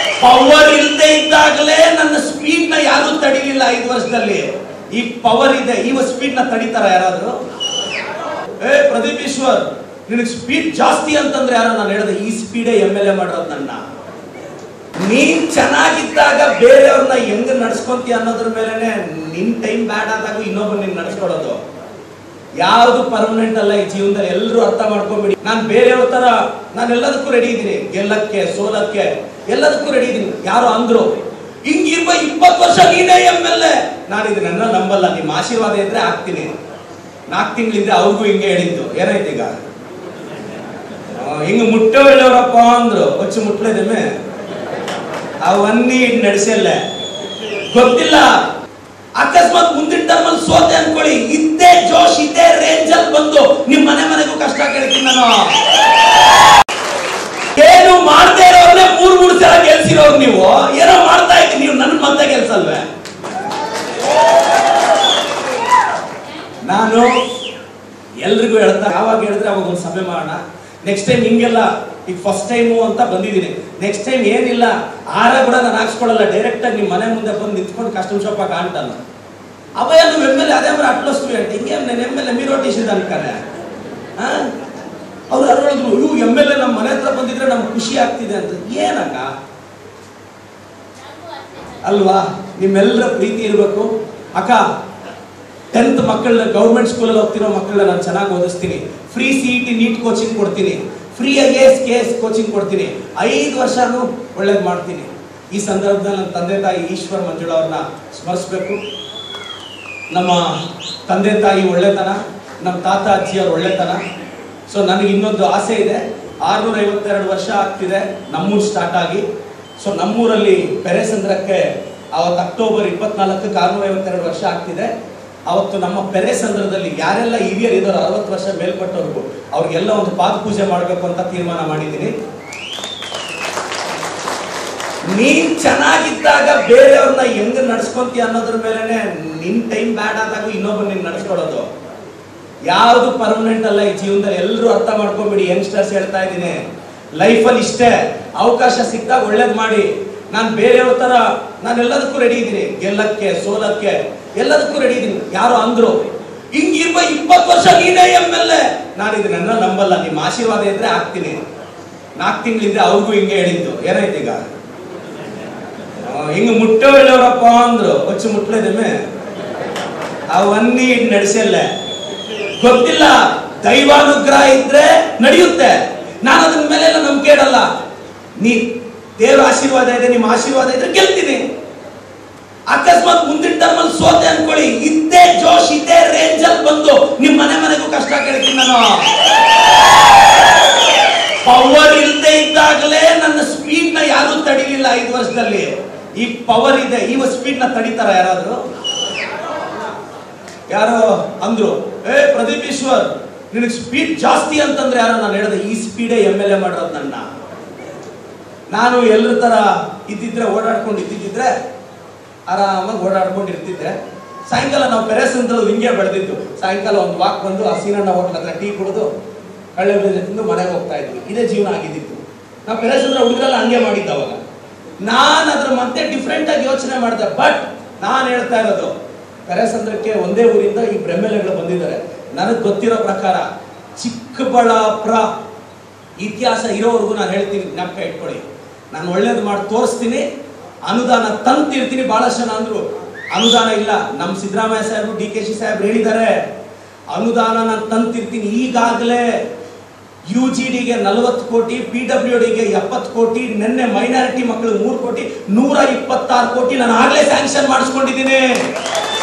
power ಇಲ್ಲದೆ ಇದ್ದಾಗಲೇ ನನ್ನ ಸ್ಪೀಡ್ ನ ಯಾರು ತಡಿಲಿಲ್ಲ ಐದು ವರ್ಷದಲ್ಲಿ ಈ ಪವರ್ ಇದೆ ಈ ಸ್ಪೀಡ್ ನ ತಡಿತಾರ ಯಾರಾದ್ರೂ ಏ ಪ್ರದೀಪ್ ಈಶ್ವರ್ ನಿನಗೆ ಸ್ಪೀಡ್ ಜಾಸ್ತಿ ಅಂತಂದ್ರೆ ಯಾರೋ ನಾನು ಹೇಳಿದೆ ಈ ಸ್ಪೀಡೇ ಎಮ್ ಎಲ್ ಎ ಮಾಡಿರೋದು ನನ್ನ ನೀನ್ ಚೆನ್ನಾಗಿದ್ದಾಗ ಬೇರೆಯವ್ರನ್ನ ಹೆಂಗ್ ನಡ್ಸ್ಕೊಂತೀಯ ಅನ್ನೋದ್ರ ಮೇಲೆನೆ ನಿನ್ ಟೈಮ್ ಬ್ಯಾಡ್ ಆದಾಗ ಇನ್ನೊಬ್ಬ ನಿನ್ ನಡ್ಸ್ಕೊಳ್ಳೋದು ಯಾವುದು ಪರ್ಮನೆಂಟ್ ಅಲ್ಲ ಈ ಜೀವನದಲ್ಲಿ ಎಲ್ಲರೂ ಅರ್ಥ ಮಾಡ್ಕೊಂಬಿಡಿ ನಾನು ಬೇರೆಯವ್ರ ತರ ನಾನು ಎಲ್ಲದಕ್ಕೂ ರೆಡಿ ಇದ್ದೀನಿ ಗೆಲ್ಲಕ್ಕೆ ಸೋಲಕ್ಕೆ ಎಲ್ಲದಕ್ಕೂ ರೆಡಿ ಇದ್ದೀನಿ ಯಾರು ಅಂದ್ರು ಹಿಂಗಿರ್ಬ ಇಪ್ಪತ್ತು ವರ್ಷ ನೀನೇ ಎಮ್ ಎಲ್ ಎ ನಾನು ಇದನ್ನೆಲ್ಲ ನಂಬಲ್ಲ ನಿಮ್ಮ ಆಶೀರ್ವಾದ ಇದ್ರೆ ಆಗ್ತೀನಿ ನಾಲ್ಕು ತಿಂಗಳಿಂದ ಅವ್ರಿಗೂ ಹಿಂಗೆ ಹೇಳಿದ್ದು ಏನಾಯ್ತು ಈಗ ಆ, ಹಿಂಗ್ ಮುಟ್ಟೆ ಒಳ್ಳೆಯವರಪ್ಪ ಅಂದ್ರು ಹೊಚ್ಚು ಮುಟ್ಲೇದಮ್ಮೆ ಅವನ್ನಿ ನಡೆಸಲ್ಲ ಗೊತ್ತಿಲ್ಲ ಅಕಸ್ಮಾತ್ ಮುಂದಿನ ಟರ್ಮಲ್ಲಿ ಸೋತೆ ಅನ್ಕೊಳ್ಳಿ ಇದ್ದೇ ಜೋಶ್ ಇದ್ದೇ ರೇಂಜ್ ಅಲ್ಲಿ ಬಂದು ನಿಮ್ ಮನೆ ಮನೆಗೂ ಕಷ್ಟ ಕೇಳ್ತೀನಿ ನಾನು ಏನು ಮಾಡದೇ ಇರೋರ್ನೇ ಮೂರ್ ಮೂರ್ ಸಲ ಗೆಲ್ಸಿರೋರು ನೀವು ಏನೋ ಮಾಡ್ತಾ ಇದ್ದೀನಿ ನೀವು ನನ್ನ ಮತ್ತೆ ಗೆಲ್ಸಲ್ವೇ ನಾನು ಎಲ್ರಿಗೂ ಹೇಳ್ತಾ ಯಾವಾಗ ಹೇಳಿದ್ರೆ ಅವಾಗ ಒಂದು ಸಭೆ ಮಾಡೋಣ ನೆಕ್ಸ್ಟ್ ಟೈಮ್ ಹಿಂಗೆಲ್ಲ ಈಗ ಫಸ್ಟ್ ಟೈಮು ಅಂತ ಬಂದಿದ್ದೀನಿ ನೆಕ್ಸ್ಟ್ ಟೈಮ್ ಏನಿಲ್ಲ ಆರ ಕೂಡ ನಾನು ಹಾಕ್ಸ್ಕೊಳಲ್ಲ ಡೈರೆಕ್ಟ್ ಆಗಿ ನಿಮ್ಮ ಮನೆ ಮುಂದೆ ಬಂದು ನಿಂತ್ಕೊಂಡು ಕಸ್ಟಮ್ ಶಾಪ್ ಕಾಣ್ತಾನ ಅವಯ್ಯ నువ్వు ఎమ్మెల్యే అదే మరి అట్లా వస్తుంది అంటే ఇంకేం నేను ఎమ్మెల్యే మీరు ఓటేసేదానికనే ಅವ್ರು ಯಾರು ಹೇಳಿದ್ರು ಇವು ಎಮ್ ಎಲ್ ಎ ನಮ್ಮ ಮನೆ ಹತ್ರ ಬಂದಿದ್ರೆ ನಮ್ಗೆ ಖುಷಿ ಆಗ್ತಿದೆ ಅಂತ ಏನಕ್ಕ ಅಲ್ವಾ ನಿಮ್ಮೆಲ್ಲರ ಪ್ರೀತಿ ಇರಬೇಕು ಅಕ್ಕ ಟೆಂತ್ ಮಕ್ಕಳನ್ನ ಗೌರ್ಮೆಂಟ್ ಸ್ಕೂಲಲ್ಲಿ ಹೋಗ್ತಿರೋ ಮಕ್ಕಳನ್ನ ನಾನು ಚೆನ್ನಾಗಿ ಓದಿಸ್ತೀನಿ free C E T NEET coaching ಕೊಡ್ತೀನಿ free I S K S coaching ಕೊಡ್ತೀನಿ ಐದು ವರ್ಷನೂ ಒಳ್ಳೇದು ಮಾಡ್ತೀನಿ ಈ ಸಂದರ್ಭದಲ್ಲಿ ನನ್ನ ತಂದೆ ತಾಯಿ ಈಶ್ವರ್ ಮಂಜುಳಾ ಅವ್ರನ್ನ ಸ್ಮರಿಸ್ಬೇಕು ನಮ್ಮ ತಂದೆ ತಾಯಿ ಒಳ್ಳೆತನ ನಮ್ಮ ತಾತ ಅಜ್ಜಿಯವ್ರ ಒಳ್ಳೆತನ ಸೊ ನನಗೆ ಇನ್ನೊಂದು ಆಸೆ ಇದೆ ಆರ್ನೂರ ಐವತ್ತೆರಡು ವರ್ಷ ಆಗ್ತಿದೆ ನಮ್ಮೂರು ಸ್ಟಾರ್ಟ್ ಆಗಿ ಸೊ ನಮ್ಮೂರಲ್ಲಿ ಪೆರೆಸಂದ್ರಕ್ಕೆ ಅವತ್ತು ಅಕ್ಟೋಬರ್ ಇಪ್ಪತ್ನಾಲ್ಕಕ್ಕೆ ಆರ್ನೂರ ಐವತ್ತೆರಡು ವರ್ಷ ಆಗ್ತಿದೆ ಅವತ್ತು ನಮ್ಮ ಪೆರೆಸಂದ್ರದಲ್ಲಿ ಯಾರೆಲ್ಲ ಹಿರಿಯರು ಇದ್ದಾರೋ ಅರವತ್ತು ವರ್ಷ ಮೇಲ್ಪಟ್ಟವ್ರಿಗೂ ಅವ್ರಿಗೆಲ್ಲ ಒಂದು ಪಾದ ಪೂಜೆ ಮಾಡಬೇಕು ಅಂತ ತೀರ್ಮಾನ ಮಾಡಿದ್ದೀನಿ ನೀನ್ ಚೆನ್ನಾಗಿದ್ದಾಗ ಬೇರೆಯವ್ರನ್ನ ಹೆಂಗ್ ನಡ್ಸ್ಕೊಂತೀಯ ಅನ್ನೋದ್ರ ಮೇಲೆನೆ ನಿನ್ ಟೈಮ್ ಬ್ಯಾಡ್ ಆದಾಗ ಇನ್ನೊಬ್ಬ ನಿನ್ ನಡ್ಸ್ಕೊಳ್ಳೋದು ಯಾವುದು ಪರ್ಮನೆಂಟ್ ಅಲ್ಲ ಈ ಜೀವನದಲ್ಲಿ ಎಲ್ಲರೂ ಅರ್ಥ ಮಾಡ್ಕೊಂಬಿಡಿ ಯಂಗ್ಸ್ಟರ್ಸ್ ಹೇಳ್ತಾ ಇದ್ದೀನಿ ಲೈಫಲ್ಲಿ ಇಷ್ಟೇ ಅವಕಾಶ ಸಿಕ್ಕಾಗ ಒಳ್ಳೇದ್ ಮಾಡಿ ನಾನು ಬೇರೆಯವ್ರ ತರ ನಾನು ಎಲ್ಲದಕ್ಕೂ ರೆಡಿ ಇದ್ದೀನಿ ಗೆಲ್ಲಕ್ಕೆ ಸೋಲಕ್ಕೆ ಎಲ್ಲದಕ್ಕೂ ರೆಡಿ ಇದ್ದೀನಿ ಯಾರು ಅಂದ್ರು ಹಿಂಗಿರ್ಬ ಇಪ್ಪತ್ತು ವರ್ಷ ನೀನೇ ಎಮ್ ಎಲ್ ಎ ನಾನು ಇದನ್ನೆಲ್ಲ ನಂಬಲ್ಲ ನಿಮ್ಮ ಆಶೀರ್ವಾದ ಇದ್ರೆ ಆಗ್ತೀನಿ ನಾಲ್ಕು ತಿಂಗಳಿಂದ ಅವ್ರಿಗೂ ಹಿಂಗೆ ಹೇಳಿದ್ದು ಏನಾಯ್ತು ಈಗ ಆ, ಹಿಂಗ್ ಮುಟ್ಟೆ ಒಳ್ಳೆಯವರಪ್ಪ ಅಂದ್ರು ಹೊಚ್ಚು ಮುಟ್ಲೇದಮ್ಮೆ ಅವನ್ನಿ ನಡೆಸಲ್ಲ ಗೊತ್ತಿಲ್ಲ ದೈವಾನುಗ್ರಹ ಇದ್ರೆ ನಡೆಯುತ್ತೆ ನಾನು ಅದ್ರ ಮೇಲೆ ಎಲ್ಲ ನಂಬಿಕೆ ಇಡಲ್ಲ ನೀ ದೇವರ ಆಶೀರ್ವಾದ ಇದೆ ನಿಮ್ಮ ಆಶೀರ್ವಾದ ಇದ್ರೆ ಗೆಲ್ತೀನಿ ಅಕಸ್ಮಾತ್ ಮುಂದಿನ ಟರ್ಮಲ್ಲಿ ಸೋತೆ ಅನ್ಕೊಳ್ಳಿ ಇದ್ದೇ ಜೋಶ್ ಇದ್ದೇ ರೇಂಜ್ ಅಲ್ಲಿ ಬಂದು ನಿಮ್ ಮನೆ ಮನೆಗೂ ಕಷ್ಟ ಕೇಳ್ತೀನಿ ನಾನು ಪವರ್ ಇಲ್ಲದೆ ಇದ್ದಾಗಲೇ ನನ್ನ ಸ್ಪೀಡ್ ನ ಯಾರು ತಡಿಲಿಲ್ಲ ಐದು ವರ್ಷದಲ್ಲಿ ಈ ಪವರ್ ಇದೆ ಈ ಸ್ಪೀಡ್ ನ ತಡಿತಾರ ಯಾರಾದ್ರೂ ಯಾರೋ ಅಂದ್ರು ಏ ಪ್ರದೀಪ್ ಈಶ್ವರ್ ನಿನಗೆ ಸ್ಪೀಡ್ ಜಾಸ್ತಿ ಅಂತಂದ್ರೆ ಯಾರೋ ನಾನು ಹೇಳಿದೆ ಈ ಸ್ಪೀಡೇ ಎಮ್ ಎಲ್ ಎ ಮಾಡಿರೋದು ನನ್ನ ನಾನು ಎಲ್ಲರ ತರ ಇದ್ದಿದ್ರೆ ಓಡಾಡ್ಕೊಂಡು ಇದ್ದಿದ್ರೆ ಆರಾಮಾಗಿ ಓಡಾಡ್ಕೊಂಡು ಇರ್ತಿದ್ದೆ ಸಾಯಂಕಾಲ ನಾವು ಪೆರೆಸ್ ಅಂತ ಹಿಂಗೆ ಬೆಳೆದಿದ್ದು ಸಾಯಂಕಾಲ ಒಂದು ವಾಕ್ ಬಂದು ಆ ಸೀನಣ್ಣ ಹೋಟ್ಲ ಹತ್ರ ಟೀ ಕುಡಿದು ಕಳ್ಳೆ ಬೀಜ ತಿಂದು ಮನೆಗೆ ಹೋಗ್ತಾ ಇದ್ವಿ ಇದೇ ಜೀವನ ಆಗಿದ್ದಿತ್ತು ನಾವು ಪೆರೆಸ್ ಅಂದ್ರೆ ಹುಡುಗರೆಲ್ಲ ಹಂಗೆ ಮಾಡಿದ್ದು ಅವಾಗ ನಾನು ಅದ್ರ ಮತ್ತೆ ಡಿಫ್ರೆಂಟ್ ಆಗಿ ಯೋಚನೆ ಮಾಡಿದೆ ಬಟ್ ನಾನು ಹೇಳ್ತಾ ಇರೋದು ಪೆರೆಸಂದ್ರಕ್ಕೆ ಒಂದೇ ಊರಿಂದ ಈ ಬ್ರೆಮ್ಮೆಲೆಗಳು ಬಂದಿದ್ದಾರೆ ನನಗೆ ಗೊತ್ತಿರೋ ಪ್ರಕಾರ ಚಿಕ್ಕಬಳ್ಳಾಪುರ ಇತಿಹಾಸ ಇರೋವರೆಗೂ ನಾನು ಹೇಳ್ತೀನಿ ಜ್ಞಾಪಕ ಇಟ್ಕೊಳ್ಳಿ ನಾನು ಒಳ್ಳೇದು ಮಾಡಿ ತೋರಿಸ್ತೀನಿ ಅನುದಾನ ತಂತಿರ್ತೀನಿ ಬಹಳಷ್ಟು ಜನ ಅಂದ್ರು ಅನುದಾನ ಇಲ್ಲ ನಮ್ಮ ಸಿದ್ದರಾಮಯ್ಯ ಸಾಹೇಬರು ಡಿ ಕೆ ಶಿ ಸಾಹೇಬ್ರು ಹೇಳಿದ್ದಾರೆ ಅನುದಾನ ನಾನು ತಂತಿರ್ತೀನಿ ಈಗಾಗಲೇ ಯು ಜಿ ಡಿಗೆ ನಲವತ್ತು ಕೋಟಿ ಪಿ ಡಬ್ಲ್ಯೂ ಡಿಗೆ ಎಪ್ಪತ್ತು ಕೋಟಿ ನಿನ್ನೆ ಮೈನಾರಿಟಿ ಮಕ್ಕಳು ಮೂರು ಕೋಟಿ ನೂರ ಇಪ್ಪತ್ತಾರು ಕೋಟಿ ನಾನು ಆಗಲೇ ಸ್ಯಾಂಕ್ಷನ್ ಮಾಡಿಸ್ಕೊಂಡಿದ್ದೀನಿ